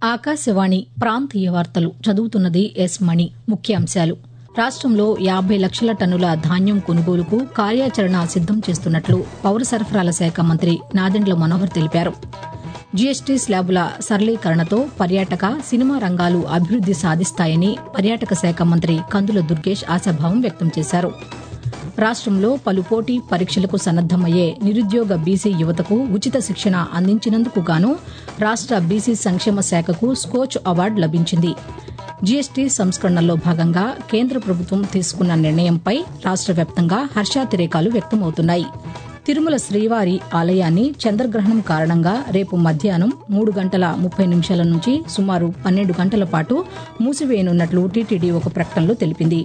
ఆకాశవాణి ప్రాంతీయ వార్తలు చదువుతున్నది ఎస్ మణి ముఖ్యాంశాలు రాష్టంలో యాబై లక్షల టన్నుల ధాన్యం కొనుగోలుకు కార్యాచరణ సిద్దం చేస్తున్నట్లు పౌర సరఫరాల శాఖ మంత్రి నాదెండ్ల మనోహర్ తెలిపారు జీఎస్టీ స్లాబుల సరళీకరణతో పర్యాటక సినిమా రంగాలు అభివృద్ది సాధిస్తాయని పర్యాటక శాఖ మంత్రి కందుల దుర్గేష్ ఆశాభావం వ్యక్తం చేశారు రాష్టంలో పలు పోటీ పరీక్షలకు సన్నద్దమయ్యే నిరుద్యోగ బీసీ యువతకు ఉచిత శిక్షణ అందించినందుకు గాను రాష్ట బీసీ సంక్షేమ శాఖకు స్కోచ్ అవార్డు లభించింది జీఎస్టీ సంస్కరణల్లో భాగంగా కేంద్ర ప్రభుత్వం తీసుకున్న నిర్ణయంపై రాష్ట వ్యాప్తంగా హర్షాతిరేకాలు వ్యక్తమవుతున్నాయి తిరుమల శ్రీవారి ఆలయాన్ని చంద్రగ్రహణం కారణంగా రేపు మధ్యాహ్నం మూడు గంటల ముప్పై నిమిషాల నుంచి సుమారు పన్నెండు గంటల పాటు మూసివేయనున్నట్లు టీటీడీ ఒక ప్రకటనలో తెలిపింది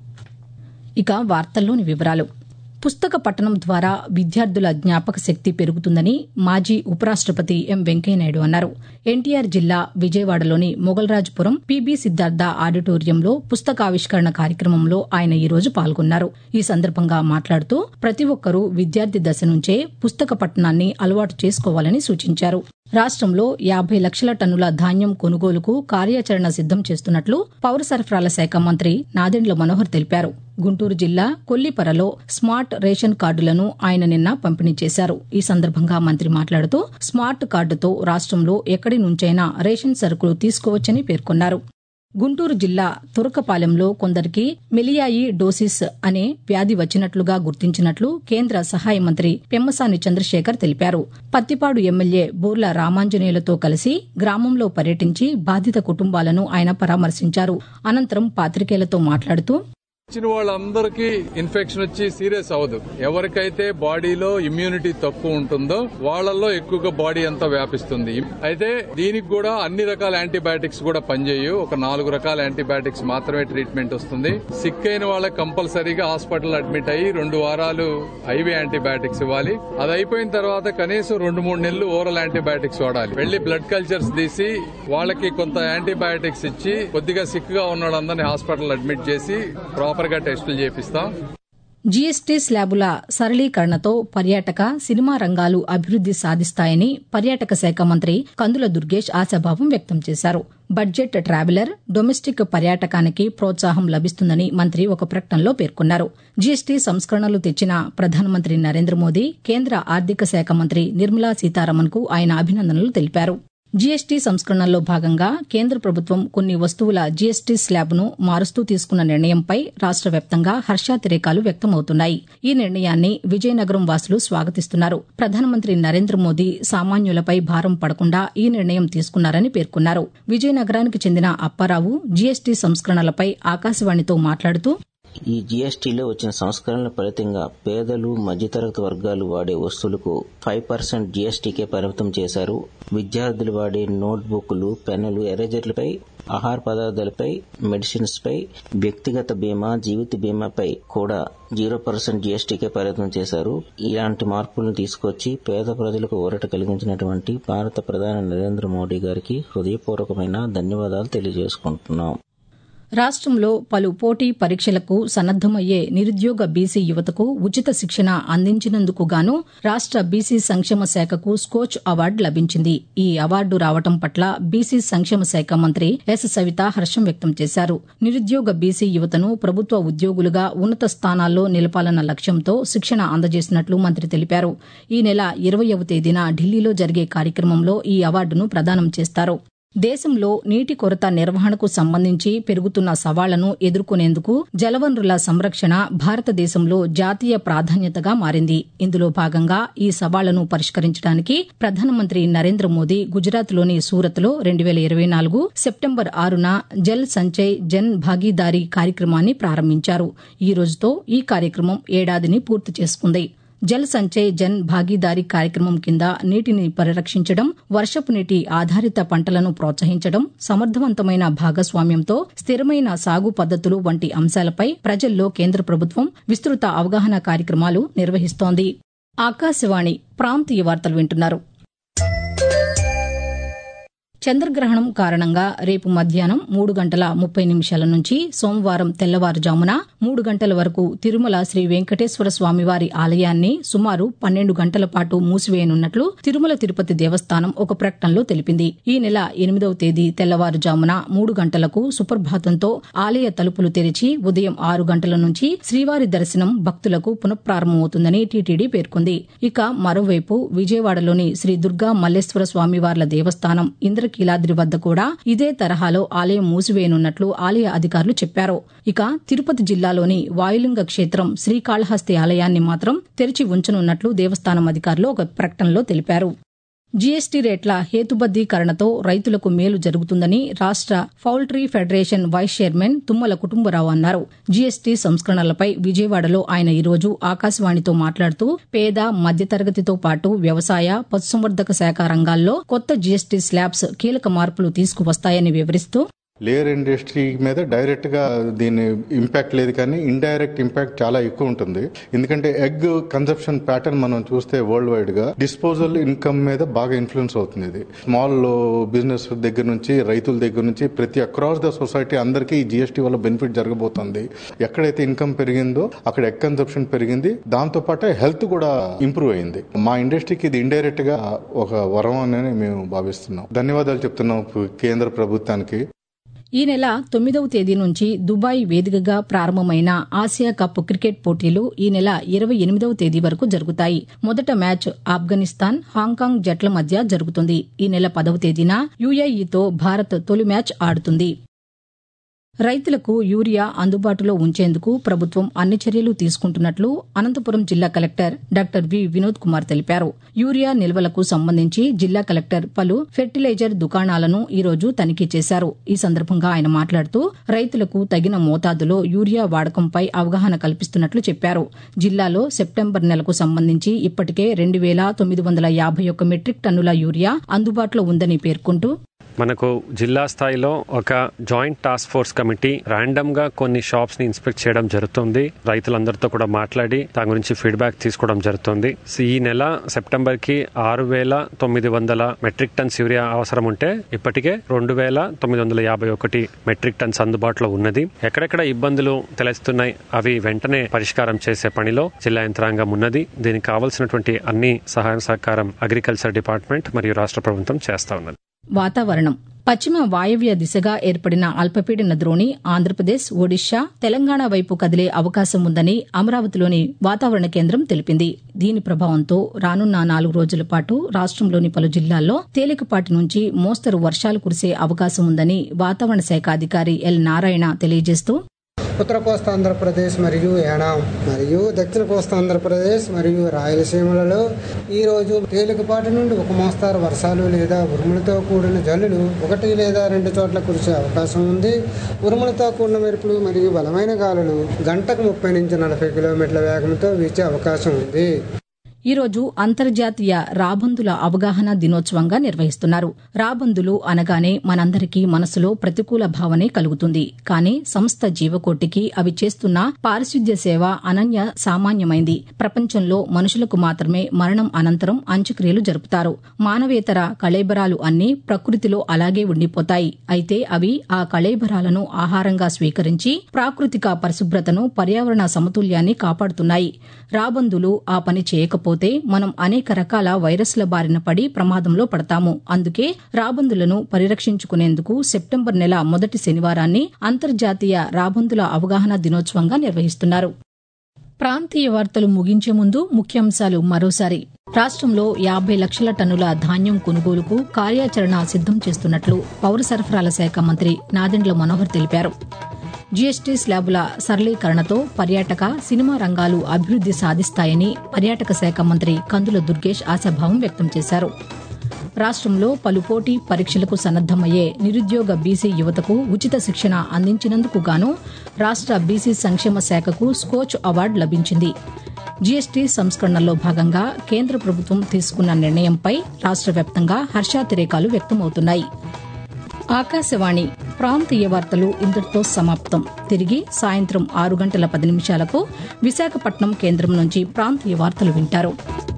ఇక వార్తల్లోని వివరాలు పుస్తక పఠనం ద్వారా విద్యార్థుల జ్ఞాపక శక్తి పెరుగుతుందని మాజీ ఉపరాష్టపతి ఎం వెంకయ్యనాయుడు అన్నారు ఎన్టీఆర్ జిల్లా విజయవాడలోని మొగల్రాజ్పురం పీబీ సిద్దార్థ ఆడిటోరియంలో పుస్తకావిష్కరణ కార్యక్రమంలో ఆయన ఈ రోజు పాల్గొన్నారు ఈ సందర్భంగా మాట్లాడుతూ ప్రతి ఒక్కరూ విద్యార్థి దశ నుంచే పుస్తక పఠనాన్ని అలవాటు చేసుకోవాలని సూచించారు రాష్టంలో యాబై లక్షల టన్నుల ధాన్యం కొనుగోలుకు కార్యాచరణ సిద్దం చేస్తున్నట్లు పౌర సరఫరాల శాఖ మంత్రి నాదెండ్ల మనోహర్ తెలిపారు గుంటూరు జిల్లా కొల్లిపరలో స్మార్ట్ రేషన్ కార్డులను ఆయన నిన్న పంపిణీ చేశారు ఈ సందర్భంగా మంత్రి మాట్లాడుతూ స్మార్ట్ కార్డుతో రాష్టంలో ఎక్కడి నుంచైనా రేషన్ సరుకులు తీసుకోవచ్చని పేర్కొన్నారు గుంటూరు జిల్లా తురకపాలెంలో కొందరికి మెలియాయి డోసిస్ అనే వ్యాధి వచ్చినట్లుగా గుర్తించినట్లు కేంద్ర సహాయ మంత్రి పెమ్మసాని చంద్రశేఖర్ తెలిపారు పత్తిపాడు ఎమ్మెల్యే బూర్ల రామాంజనేయులతో కలిసి గ్రామంలో పర్యటించి బాధిత కుటుంబాలను ఆయన పరామర్శించారు అనంతరం పాతికేయులతో మాట్లాడుతూ వచ్చిన వాళ్ళందరికీ ఇన్ఫెక్షన్ వచ్చి సీరియస్ అవ్వదు ఎవరికైతే బాడీలో ఇమ్యూనిటీ తక్కువ ఉంటుందో వాళ్ళల్లో ఎక్కువగా బాడీ అంతా వ్యాపిస్తుంది అయితే దీనికి కూడా అన్ని రకాల యాంటీబయాటిక్స్ కూడా పనిచేయవు ఒక నాలుగు రకాల యాంటీబయాటిక్స్ మాత్రమే ట్రీట్మెంట్ వస్తుంది సిక్ అయిన వాళ్ళకి కంపల్సరీగా హాస్పిటల్ అడ్మిట్ అయ్యి రెండు వారాలు ఐవీ యాంటీబయాటిక్స్ ఇవ్వాలి అది అయిపోయిన తర్వాత కనీసం రెండు మూడు నెలలు ఓరల్ యాంటీబయాటిక్స్ వాడాలి వెళ్లి బ్లడ్ కల్చర్స్ తీసి వాళ్ళకి కొంత యాంటీబయాటిక్స్ ఇచ్చి కొద్దిగా సిక్ గా ఉన్న వాళ్ళందరినీ హాస్పిటల్ అడ్మిట్ చేసి ప్రాపర్ గా టెస్టులు చేపిస్తాం జీఎస్టీ స్లాబుల సరళీకరణతో పర్యాటక సినిమా రంగాలు అభివృద్ది సాధిస్తాయని పర్యాటక శాఖ మంత్రి కందుల దుర్గేష్ ఆశాభావం వ్యక్తం చేశారు బడ్జెట్ ట్రావెలర్ డొమెస్టిక్ పర్యాటకానికి ప్రోత్సాహం లభిస్తుందని మంత్రి ఒక ప్రకటనలో పేర్కొన్నారు జీఎస్టీ సంస్కరణలు తెచ్చిన ప్రధానమంత్రి నరేంద్ర మోదీ కేంద్ర ఆర్థిక శాఖ మంత్రి నిర్మలా సీతారామన్ కు ఆయన అభినందనలు తెలిపారు జీఎస్టీ సంస్కరణల్లో భాగంగా కేంద్ర ప్రభుత్వం కొన్ని వస్తువుల జీఎస్టీ స్లాబ్ను మారుస్తూ తీసుకున్న నిర్ణయంపై రాష్ట వ్యాప్తంగా హర్షాతిరేకాలు వ్యక్తమవుతున్నాయి ఈ నిర్ణయాన్ని విజయనగరం వాసులు స్వాగతిస్తున్నారు ప్రధానమంత్రి నరేంద్ర మోదీ సామాన్యులపై భారం పడకుండా ఈ నిర్ణయం తీసుకున్నారని పేర్కొన్నారు విజయనగరానికి చెందిన అప్పారావు జీఎస్టీ సంస్కరణలపై ఆకాశవాణితో మాట్లాడుతూ ఈ జీఎస్టీలో వచ్చిన సంస్కరణల ఫలితంగా పేదలు మధ్యతరగతి వర్గాలు వాడే వస్తువులకు ఫైవ్ పర్సెంట్ జీఎస్టీకే పరిమితం చేశారు విద్యార్థులు వాడే నోట్బుక్లు పెన్నులు ఎరేజర్లపై ఆహార పదార్థాలపై మెడిసిన్స్ పై వ్యక్తిగత బీమా జీవిత బీమాపై కూడా జీరో పర్సెంట్ జీఎస్టీకే పరిమితం చేశారు ఇలాంటి మార్పులను తీసుకొచ్చి పేద ప్రజలకు ఊరట కలిగించినటువంటి భారత ప్రధాని నరేంద్ర మోడీ గారికి హృదయపూర్వకమైన ధన్యవాదాలు తెలియజేసుకుంటున్నాం రాష్టంలో పలు పోటీ పరీక్షలకు సన్నద్దమయ్యే నిరుద్యోగ బీసీ యువతకు ఉచిత శిక్షణ అందించినందుకు గాను రాష్ట బీసీ సంక్షేమ శాఖకు స్కోచ్ అవార్డు లభించింది ఈ అవార్డు రావడం పట్ల బీసీ సంక్షేమ శాఖ మంత్రి ఎస్ సవిత హర్షం వ్యక్తం చేశారు నిరుద్యోగ బీసీ యువతను ప్రభుత్వ ఉద్యోగులుగా ఉన్నత స్థానాల్లో నిలపాలన్న లక్ష్యంతో శిక్షణ అందజేసినట్లు మంత్రి తెలిపారు ఈ నెల ఇరవయవ తేదీన ఢిల్లీలో జరిగే కార్యక్రమంలో ఈ అవార్డును ప్రదానం చేస్తారు దేశంలో నీటి కొరత నిర్వహణకు సంబంధించి పెరుగుతున్న సవాళ్లను ఎదుర్కొనేందుకు జలవనరుల సంరక్షణ భారతదేశంలో జాతీయ ప్రాధాన్యతగా మారింది ఇందులో భాగంగా ఈ సవాళ్లను పరిష్కరించడానికి ప్రధానమంత్రి నరేంద్ర మోదీ గుజరాత్లోని సూరత్లో రెండు వేల ఇరవై నాలుగు సెప్టెంబర్ ఆరున జల్ సంచయ్ జన్ భాగీదారీ కార్యక్రమాన్ని ప్రారంభించారు ఈ రోజుతో ఈ కార్యక్రమం ఏడాదిని పూర్తి చేసుకుంది జల్ సంచయ్ జన్ భాగీదారీ కార్యక్రమం కింద నీటిని పరిరక్షించడం వర్షపు నీటి ఆధారిత పంటలను ప్రోత్సహించడం సమర్థవంతమైన భాగస్వామ్యంతో స్థిరమైన సాగు పద్దతులు వంటి అంశాలపై ప్రజల్లో కేంద్ర ప్రభుత్వం విస్తృత అవగాహన కార్యక్రమాలు నిర్వహిస్తోంది ఆకాశవాణి ప్రాంతీయ వార్తలు వింటున్నారు చంద్రగ్రహణం కారణంగా రేపు మధ్యాహ్నం మూడు గంటల ముప్పై నిమిషాల నుంచి సోమవారం తెల్లవారుజామున మూడు గంటల వరకు తిరుమల శ్రీ వెంకటేశ్వర స్వామివారి ఆలయాన్ని సుమారు పన్నెండు గంటల పాటు మూసివేయనున్నట్లు తిరుమల తిరుపతి దేవస్థానం ఒక ప్రకటనలో తెలిపింది ఈ నెల ఎనిమిదవ తేదీ తెల్లవారుజామున మూడు గంటలకు సుప్రభాతంతో ఆలయ తలుపులు తెరిచి ఉదయం ఆరు గంటల నుంచి శ్రీవారి దర్శనం భక్తులకు పునఃప్రారంభమవుతుందని టీటీడీ పేర్కొంది ఇక మరోవైపు విజయవాడలోని శ్రీ దుర్గా మల్లేశ్వర స్వామివార్ల దేవస్థానం ఇంద్రకీలాద్రి వద్ద కూడా ఇదే తరహాలో ఆలయం మూసివేయనున్నట్లు ఆలయ అధికారులు చెప్పారు ఇక తిరుపతి జిల్లాలోని వాయులింగ క్షేత్రం శ్రీకాళహస్తి ఆలయాన్ని మాత్రం తెరిచి ఉంచనున్నట్లు దేవస్థానం అధికారులు ఒక ప్రకటనలో తెలిపారు జీఎస్టీ రేట్ల హేతుబద్దీకరణతో రైతులకు మేలు జరుగుతుందని రాష్ట poultry federation vice chairman Tummala Kutumba Rao అన్నారు జీఎస్టీ సంస్కరణలపై విజయవాడలో ఆయన ఈరోజు ఆకాశవాణితో మాట్లాడుతూ పేద మధ్యతరగతితో పాటు వ్యవసాయ పశుసంవర్ధక శాఖ రంగాల్లో కొత్త జీఎస్టీ స్లాబ్స్ కీలక మార్పులు తీసుకువస్తాయని వివరిస్తూ లేయర్ ఇండస్ట్రీ మీద డైరెక్ట్ గా దీని ఇంపాక్ట్ లేదు కానీ ఇండైరెక్ట్ ఇంపాక్ట్ చాలా ఎక్కువ ఉంటుంది ఎందుకంటే ఎగ్ కన్సప్షన్ ప్యాటర్న్ మనం చూస్తే వరల్డ్ వైడ్ గా డిస్పోజల్ ఇన్కమ్ మీద బాగా ఇన్ఫ్లుయెన్స్ అవుతుంది ఇది స్మాల్ బిజినెస్ దగ్గర నుంచి రైతుల దగ్గర నుంచి ప్రతి అక్రాస్ ద సొసైటీ అందరికీ ఈ జిఎస్టీ వల్ల బెనిఫిట్ జరగబోతుంది ఎక్కడైతే ఇన్కమ్ పెరిగిందో అక్కడ ఎగ్ కన్సప్షన్ పెరిగింది దాంతో పాటే హెల్త్ కూడా ఇంప్రూవ్ అయింది మా ఇండస్ట్రీకి ఇది ఇండైరెక్ట్ గా ఒక వరం అని మేము భావిస్తున్నాం ధన్యవాదాలు చెప్తున్నాం కేంద్ర ప్రభుత్వానికి ఈ నెల తొమ్మిదవ తేదీ నుంచి దుబాయ్ వేదికగా ప్రారంభమైన ఆసియా కప్ క్రికెట్ పోటీలు ఈ నెల ఇరవై ఎనిమిదవ తేదీ వరకు జరుగుతాయి మొదట మ్యాచ్ ఆఫ్ఘనిస్తాన్ హాంకాంగ్ జట్ల మధ్య జరుగుతుంది ఈ నెల పదవ తేదీన యుఏఈతో భారత్ తొలి మ్యాచ్ ఆడుతుంది రైతులకు యూరియా అందుబాటులో ఉంచేందుకు ప్రభుత్వం అన్ని చర్యలు తీసుకుంటున్నట్లు అనంతపురం జిల్లా collector doctor V Vinod Kumar తెలిపారు యూరియా నిల్వలకు సంబంధించి జిల్లా కలెక్టర్ పలు ఫెర్టిలైజర్ దుకాణాలను ఈ రోజు తనిఖీ చేశారు ఈ సందర్భంగా ఆయన మాట్లాడుతూ రైతులకు తగిన మోతాదులో యూరియా వాడకంపై అవగాహన కల్పిస్తున్నట్లు చెప్పారు జిల్లాలో సెప్టెంబర్ నెలకు సంబంధించి ఇప్పటికే రెండు వేల తొమ్మిది వందల యాభై ఒక్క మెట్రిక్ టన్నుల యూరియా అందుబాటులో ఉందని పేర్కొంటూ మనకు జిల్లా స్థాయిలో ఒక joint task force committee random గా కొన్ని షాప్స్ ని ఇన్స్పెక్ట్ చేయడం జరుగుతుంది రైతులందరితో కూడా మాట్లాడి దాని గురించి ఫీడ్బ్యాక్ తీసుకోవడం జరుగుతుంది ఈ నెల సెప్టెంబర్ కి ఆరు వేల తొమ్మిది వందల మెట్రిక్ టన్స్ యూరియా అవసరం ఉంటే ఇప్పటికే రెండు వేల తొమ్మిది వందల యాభై ఒకటి మెట్రిక్ టన్స్ అందుబాటులో ఉన్నది ఎక్కడెక్కడ ఇబ్బందులు తెలుస్తున్నాయి అవి వెంటనే పరిష్కారం చేసే పనిలో జిల్లా యంత్రాంగం ఉన్నది దీనికి కావాల్సినటువంటి అన్ని సహాయ సహకారం అగ్రికల్చర్ డిపార్ట్మెంట్ మరియు రాష్ట్ర ప్రభుత్వం చేస్తా ఉన్నది వాతావరణం పశ్చిమ వాయవ్య దిశగా ఏర్పడిన అల్పపీడన ద్రోణి ఆంధ్రప్రదేశ్ ఒడిశా తెలంగాణ వైపు కదిలే అవకాశం ఉందని అమరావతిలోని వాతావరణ కేంద్రం తెలిపింది దీని ప్రభావంతో రానున్న నాలుగు రోజుల పాటు రాష్టంలోని పలు జిల్లాల్లో తేలికపాటి నుంచి మోస్తరు వర్షాలు కురిసే అవకాశం ఉందని వాతావరణ శాఖ అధికారి ఎల్ నారాయణ తెలియజేస్తూ ఉత్తర కోస్తా ఆంధ్రప్రదేశ్ మరియు యానాం మరియు దక్షిణ కోస్తా ఆంధ్రప్రదేశ్ మరియు రాయలసీమలలో ఈ రోజు తేలికపాటి నుండి ఒక మోస్తారు వర్షాలు లేదా ఉరుములతో కూడిన జల్లులు ఒకటి లేదా రెండు చోట్ల కురిసే అవకాశం ఉంది ఉరుములతో కూడిన మెరుపులు మరియు బలమైన గాలులు గంటకు ముప్పై నుంచి నలభై కిలోమీటర్ల వేగంతో వీచే అవకాశం ఉంది ఈ రోజు అంతర్జాతీయ రాబందుల అవగాహన దినోత్సవంగా నిర్వహిస్తున్నారు రాబందులు అనగానే మనందరికీ మనసులో ప్రతికూల భావనే కలుగుతుంది కానీ సంస్థ జీవకోటికి అవి చేస్తున్న పారిశుద్ధ్య సేవ అనన్య సామాన్యమైంది ప్రపంచంలో మనుషులకు మాత్రమే మరణం అనంతరం అంత్యక్రియలు జరుపుతారు మానవేతర కళేబరాలు అన్నీ ప్రకృతిలో అలాగే ఉండిపోతాయి అయితే అవి ఆ కళేబరాలను ఆహారంగా స్వీకరించి ప్రాకృతిక పరిశుభ్రతను పర్యావరణ సమతుల్యాన్ని కాపాడుతున్నాయి రాబందులు ఆ పని చేయకపోతే మనం అనేక రకాల వైరస్ల బారిన పడి ప్రమాదంలో పడతాము అందుకే రాబందులను పరిరక్షించుకునేందుకు సెప్టెంబర్ నెల మొదటి శనివారాన్ని అంతర్జాతీయ రాబందుల అవగాహన దినోత్సవంగా నిర్వహిస్తున్నారు ప్రాంతీయ వార్తలు ముగించే ముందు ముఖ్యాంశాలు మరోసారి రాష్ట్రంలో యాభై లక్షల టన్నుల ధాన్యం కొనుగోలుకు కార్యాచరణ సిద్దం చేస్తున్నట్లు పౌర సరఫరాల శాఖ మంత్రి నాదెండ్ల మనోహర్ తెలిపారు జీఎస్టీ స్లాబుల సరళీకరణతో పర్యాటక సినిమా రంగాలు అభివృద్ది సాధిస్తాయని పర్యాటక శాఖ మంత్రి కందుల దుర్గేష్ ఆశాభావం వ్యక్తం చేశారు రాష్ట్రంలో పలు పోటీ పరీక్షలకు సన్నద్దమయ్యే నిరుద్యోగ బీసీ యువతకు ఉచిత శిక్షణ అందించినందుకు గాను రాష్ట్ర బీసీ సంక్షేమ శాఖకు స్కోచ్ అవార్డు లభించింది జీఎస్టీ సంస్కరణల్లో భాగంగా కేంద్ర ప్రభుత్వం తీసుకున్న నిర్ణయంపై రాష్ట్ర వ్యాప్తంగా హర్షాతిరేకాలు వ్యక్తమవుతున్నాయి ఆకాశవాణి ప్రాంతీయ వార్తలు ఇంతటితో సమాప్తం తిరిగి సాయంత్రం ఆరు గంటల పది నిమిషాలకు విశాఖపట్నం కేంద్రం నుంచి ప్రాంతీయ వార్తలు వింటారు